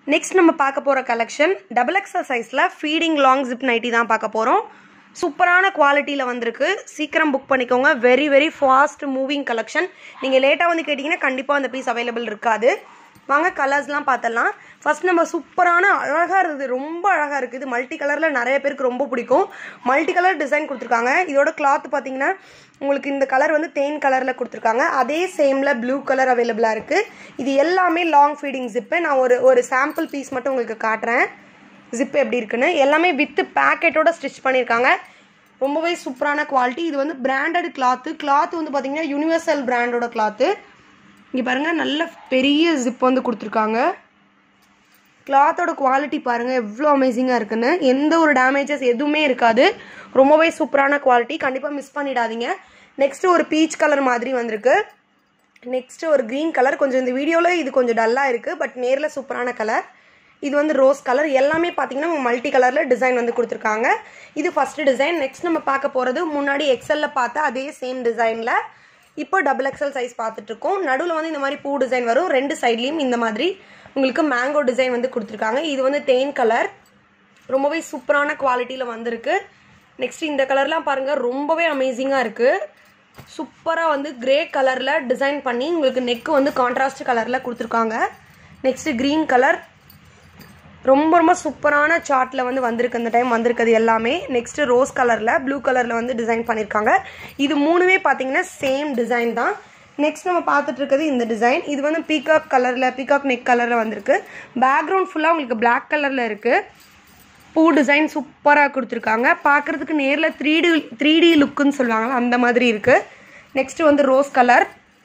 next நம்ம பார்க்க போகிற கலெக்ஷன் டபுள் எக்ஸல் சைஸில் ஃபீடிங் லாங் ஜிப் நைட்டி தான் பார்க்க போகிறோம் சூப்பரான குவாலிட்டியில் வந்திருக்கு சீக்கிரம் புக் பண்ணிக்கோங்க very very fast moving collection நீங்கள் லேட்டாக வந்து கேட்டிங்கன்னா கண்டிப்பாக அந்த பீஸ் அவைலபிள் இருக்காது வாங்க கலர்ஸ்லாம் பார்த்துடலாம் ஃபர்ஸ்ட் நம்ம சூப்பரான அழகாக இருக்குது ரொம்ப அழகாக இருக்குது மல்டி கலரில் நிறைய பேருக்கு ரொம்ப பிடிக்கும் மல்டி கலர் டிசைன் கொடுத்துருக்காங்க இதோட கிளாத் பார்த்தீங்கன்னா உங்களுக்கு இந்த கலர் வந்து தேன் கலரில் கொடுத்துருக்காங்க அதே சேமில் ப்ளூ கலர் அவைலபிளாக இருக்குது இது எல்லாமே லாங் ஃபீடிங் ஜிப்பு நான் ஒரு ஒரு சாம்பிள் பீஸ் மட்டும் உங்களுக்கு காட்டுறேன் ஜிப் எப்படி இருக்குன்னு எல்லாமே வித்து பேக்கெட்டோட ஸ்டிச் பண்ணியிருக்காங்க ரொம்பவே சூப்பரான குவாலிட்டி இது வந்து பிராண்டட் கிளாத்து கிளாத் வந்து பார்த்தீங்கன்னா யூனிவர்சல் பிராண்டோட கிளாத்து இங்கே பாருங்கள் நல்ல பெரிய ஜிப் வந்து கொடுத்துருக்காங்க கிளாத்தோட குவாலிட்டி பாருங்கள் எவ்வளோ அமேசிங்காக இருக்குன்னு எந்த ஒரு டேமேஜஸ் எதுவுமே இருக்காது ரொம்பவே சூப்பரான குவாலிட்டி கண்டிப்பாக மிஸ் பண்ணிடாதீங்க நெக்ஸ்ட்டு ஒரு பீச் கலர் மாதிரி வந்திருக்கு நெக்ஸ்ட்டு ஒரு க்ரீன் கலர் கொஞ்சம் இந்த வீடியோவில் இது கொஞ்சம் டல்லாக இருக்குது பட் நேரில் சூப்பரான கலர் இது வந்து ரோஸ் கலர் எல்லாமே பார்த்தீங்கன்னா மல்டி கலரில் டிசைன் வந்து கொடுத்துருக்காங்க இது ஃபஸ்ட்டு டிசைன் நெக்ஸ்ட் நம்ம பார்க்க போகிறது முன்னாடி எக்ஸலில் பார்த்தா அதே சேம் டிசைனில் இப்போ டபுள் எக்ஸல் சைஸ் பார்த்துட்டு இருக்கோம் நடுவில் வந்து இந்த மாதிரி பூ டிசைன் வரும் ரெண்டு சைட்லேயும் இந்த மாதிரி உங்களுக்கு மேங்கோ டிசைன் வந்து கொடுத்துருக்காங்க இது வந்து தேன் கலர் ரொம்பவே சூப்பரான குவாலிட்டியில் வந்திருக்கு நெக்ஸ்ட் இந்த கலர்லாம் பாருங்கள் ரொம்பவே அமேசிங்காக இருக்குது சூப்பராக வந்து கிரே கலரில் டிசைன் பண்ணி உங்களுக்கு நெக்கு வந்து கான்ட்ராஸ்ட் கலரில் கொடுத்துருக்காங்க நெக்ஸ்ட்டு க்ரீன் கலர் ரொம்ப ரொம்ப சூப்பரான சார்ட்டில் வந்து வந்திருக்கு அந்த டைம் வந்திருக்குது எல்லாமே நெக்ஸ்ட் ரோஸ் கலரில் ப்ளூ கலரில் வந்து டிசைன் பண்ணியிருக்காங்க இது மூணுமே பார்த்தீங்கன்னா சேம் டிசைன் தான் நெக்ஸ்ட் நம்ம பார்த்துட்டு இருக்கிறது இந்த டிசைன் இது வந்து பீகாக் கலரில் பீகாக் நெக் கலரில் வந்திருக்கு பேக்ரவுண்ட் ஃபுல்லாக உங்களுக்கு பிளாக் கலரில் இருக்குது பூ டிசைன் சூப்பராக கொடுத்துருக்காங்க பார்க்குறதுக்கு நேரில் த்ரீ டி த்ரீ டி லுக்குன்னு சொல்லுவாங்களா அந்த மாதிரி இருக்குது நெக்ஸ்ட் வந்து ரோஸ் கலர்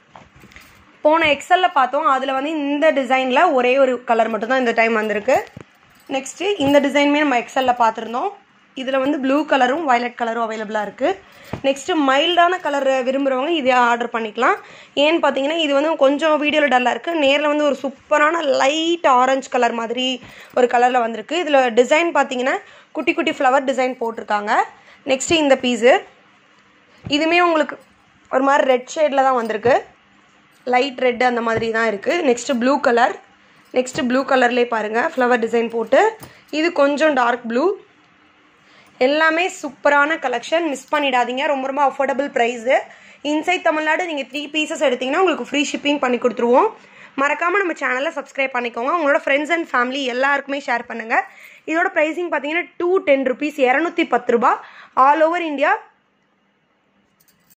போன எக்ஸலில் பார்த்தோம் அதில் வந்து இந்த டிசைனில் ஒரே ஒரு கலர் மட்டும்தான் இந்த டைம் வந்திருக்கு நெக்ஸ்ட்டு இந்த டிசைனுமே நம்ம எக்ஸலில் பார்த்துருந்தோம் இதில் வந்து ப்ளூ கலரும் வயலட் கலரும் அவைலபிளாக இருக்குது நெக்ஸ்ட்டு மைல்டான கலர் விரும்புகிறவங்க இதை ஆர்டர் பண்ணிக்கலாம் ஏன்னு பார்த்தீங்கன்னா இது வந்து கொஞ்சம் வீடியோவில் டல்லாக இருக்குது நேரில் வந்து ஒரு சூப்பரான லைட் ஆரஞ்சு கலர் மாதிரி ஒரு கலரில் வந்திருக்கு இதில் டிசைன் பார்த்தீங்கன்னா குட்டி குட்டி ஃப்ளவர் டிசைன் போட்டிருக்காங்க நெக்ஸ்ட்டு இந்த பீஸு இதுவுமே உங்களுக்கு ஒரு மாதிரி ரெட் ஷேடில் தான் வந்திருக்கு லைட் ரெட் அந்த மாதிரி தான் இருக்குது next blue colour next blue கலர்லேயே பாருங்கள் ஃப்ளவர் டிசைன் போட்டு இது கொஞ்சம் டார்க் ப்ளூ எல்லாமே சூப்பரான கலெக்ஷன் மிஸ் பண்ணிடாதீங்க ரொம்ப ரொம்ப அஃபோர்டபுள் ப்ரைஸு இன்சைட் தமிழ்நாடு நீங்கள் த்ரீ பீசஸ் எடுத்திங்கன்னா உங்களுக்கு ஃப்ரீ ஷிப்பிங் பண்ணி கொடுத்துருவோம் மறக்காமல் நம்ம சேனலை சப்ஸ்கிரைப் பண்ணிக்கோங்க உங்களோட ஃப்ரெண்ட்ஸ் அண்ட் ஃபேமிலி எல்லாருக்குமே ஷேர் பண்ணுங்கள் இதோட ப்ரைஸிங் பார்த்தீங்கன்னா டூ டென் ருபீஸ் இரநூத்தி பத்து ரூபா ஆல் ஓவர் இந்தியா